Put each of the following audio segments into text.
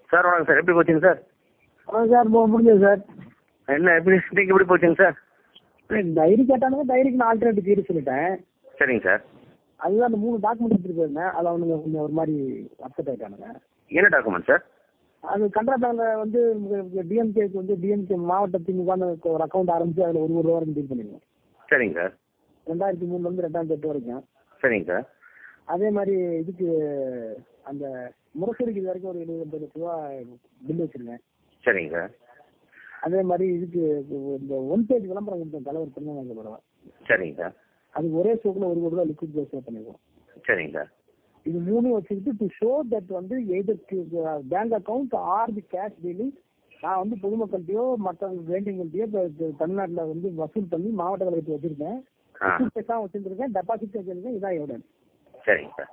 Sir வணக்கம் sir எப்படி போச்சுங்க சார் ஆ சார் போ முடிஞ்சது சார் என்ன எப்படி இன்னைக்கு எப்படி போச்சுங்க சார் டைரி கேட்டானுங்க டைரிக்கு நான் ஆல்டர்னேட்டிவ் தீர சொல்லிட்டேன் சரிங்க சார் அதுதான் அந்த மூணு டாக்குமெண்ட் எடுத்துட்டு போயிருந்தேன் அதில் அவனுங்க கொஞ்சம் ஒரு மாதிரி அப்செட் ஆயிட்டானுங்க என்ன டாக்குமெண்ட் சார் அது கனரா பேங்க்ல வந்து டிஎம்கேக்கு வந்து டிஎம்கே மாவட்ட திமுகன்னு ஒரு அக்கௌண்ட் ஆரம்பிச்சு அதில் ஒரு ஒரு ரூபா வரைக்கும் டீல் பண்ணிருக்கோம் சரிங்க சார் ரெண்டாயிரத்தி மூணுல இருந்து ரெண்டாயிரத்தி எட்டு வரைக்கும் சரிங்க சார் அதே மாதிரி இதுக்கு அந்த முரசொலிக்கு இது வரைக்கும் ஒரு எழுபது எண்பது லட்ச ரூபா பில் வச்சிருக்கேன் சரிங்க சார் அதே மாதிரி இதுக்கு இந்த ஒன் பேஜ் விளம்பரம் கொடுத்தேன் தலைவர் திருநெல்வேலி படம் சரிங்க சார் அது ஒரே ஸ்டோக்கில் ஒரு கோடி ரூபா லிக்விட் பேஸ் பண்ணிருக்கோம் சரிங்க சார் இது மூணும் வச்சுக்கிட்டு டு ஷோ தட் வந்து either bank account or the cash dealing நான் வந்து பொதுமக்கள்கிட்டயோ மற்ற வேண்டியவங்கள்ட்டயோ இப்போ இப்போ தமிழ்நாட்டுல வந்து வசூல் பண்ணி மாவட்ட கழகத்தை வச்சிருக்கேன் ஆ பேசாம வச்சிருக்கேன் டெபாசிட் வச்சிருக்கேன் இதான் எவிடன்ஸ் சரிங்க sir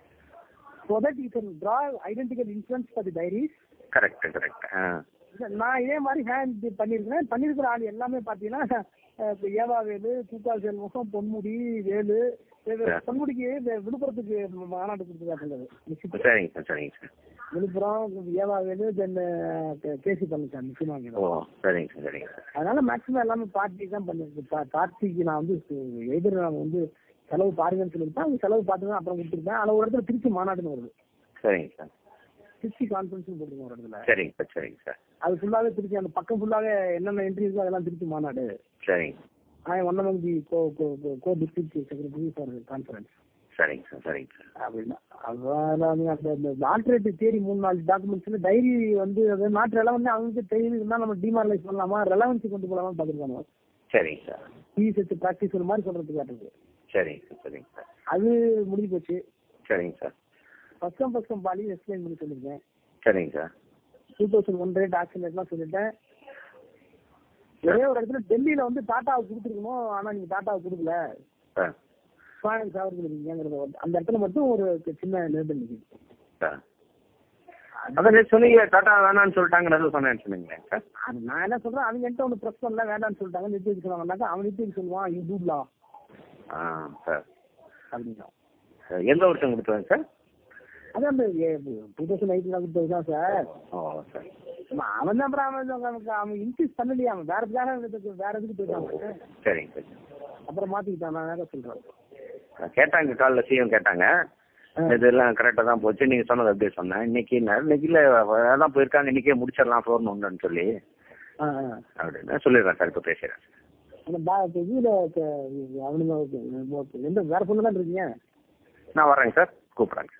so that you can draw identical insurance for the diaries correct correct ஆ நான் இதே மாதிரி ஹேண்ட் பண்ணியிருக்கிறேன் பண்ணியிருக்கிற ஆள் எல்லாமே பார்த்தீங்கன்னா அஹ், இப்ப ஏவா வேலு கூட்டா செல்வம் பொன்முடி வேலு இது Yeah. பொன்முடிக்கு இந்த விழுப்புரத்துக்கு மாநாடு கொடுத்துருக்காங்க சரிங்க சார் சரிங்க சார் விழுப்புரம் ஏவா வேலு தென் கேசி பழனிசாமி ஓ முக்கியமாக சரிங்க சார் சரிங்க சார் அதனால மேக்ஸிமம் எல்லாமே பார்ட்டி தான் பண்ணிருக்கு பார்ட்டிக்கு நான் வந்து எதிர் நான் வந்து செலவு பாருங்கன்னு சொல்லியிருப்பேன் அவங்க செலவு பார்த்து தான் அப்புறம் கொடுத்துருப்பேன் அதில் ஒரு இடத்துல திருச்சி மாநாடுன்னு வருது சரிங்க சார் திருச்சி கான்ஃபரன்ஸ் போட்டுருக்கோம் ஒரு இடத்துல சரிங்க சார் சரிங்க சார் அது ஃபுல்லாவே திருச்சி அந்த பக்கம் ஃபுல்லாவே என்னென்ன என்ட்ரி இருக்கோ அதெல்லாம் திருச்சி மாநாடு சரிங்க I one among the go go go district secretary for conference சரிங்க சார் சரிங்க சார் அப்படின்னா அதான் அந்த இந்த ஆல்டர்னேட்டிவ் தேடி மூணு நாலு டாக்குமெண்ட்ஸ்ல டைரி வந்து அது நாட் ரெலவெண்ட் அவங்களுக்கு டைரி இருந்தால் நம்ம டிமாரலைஸ் பண்ணலாமா ரெலவன்சி கொண்டு போகலாமா பார்த்துருக்காங்க சரிங்க சார் பிஎஸ்எஸ் ப்ராக்டிஸ் ஒரு மாதிரி சொல்றது காட்டுது சரிங்க சார் சரிங்க சார் அது முடிஞ்சு போச்சு சரிங்க sir first come first come பாலி எக்ஸ்பிளைன் பண்ணி சொல்லியிருக்கேன் சரிங்க sir two thousand one rate action ரேட்லாம் சொல்லிட்டேன் ஒரே ஒரு இடத்துல டெல்லியில வந்து டாட்டாவுக்கு கொடுத்துருக்கணும் ஆனா நீங்க டாட்டாவுக்கு கொடுக்கல ஆ ஃபைனான்ஸ் அவருக்கு இருக்கீங்கிறத வந்து அந்த இடத்துல மட்டும் ஒரு சின்ன நெருடல் நிற்குது சார் அதான் நேற்று சொன்னீங்க டாட்டா வேணாம்னு சொல்லிட்டாங்கன்னு சொன்னேன்னு சொன்னீங்களே சார் அது நான் என்ன சொல்றேன் அவங்க என்கிட்ட ஒன்று ப்ரெஸ் பண்ணல வேண்டாம்னு சொல்லிட்டாங்க நிறுத்தி சொன்னாங்கன்னாக்கா அவன் நிறுத்தி சொல்லுவான் யூ டூப்லா ஆ சார் அப்படின்னா எந்த வருஷம் கொடுத்தாங்க சார் அது அந்த டூ தௌசண்ட் எயிட்ல கொடுத்தது தான் சார் ஓ சார் அவன் தான் அப்புறம் அவன் அவனுக்கு அவன் இன்க்ரீஸ் பண்ணலையா அவன் வேற வேற இதுக்கு வேற இதுக்கு போயிட்டாங்க சரிங்க சார் அப்புறம் மாத்திக்கிட்டான் நான் வேற சொல்றேன் கேட்டாங்க காலைல சிஎம் கேட்டாங்க இதெல்லாம் கரெக்டாக தான் போச்சு நீங்கள் சொன்னது அப்படியே சொன்னேன் இன்னைக்கு ந- இன்னைக்கு இல்லை அதான் போயிருக்காங்க இன்னைக்கே முடிச்சிடலாம் ஃபோன் ஒன்றுன்னு சொல்லி ஆ, ஆ. அப்படின்னு சொல்லிடுறேன் சார் இப்போ பேசுகிறேன் அந்த பா இப்ப இதுல இப்ப அவனுங்க ஓகே, ஓகே. எந்த வேற பொண்ணு தான் இருக்கீங்க நான் வரேங்க சார் கூப்பிட்றேங்க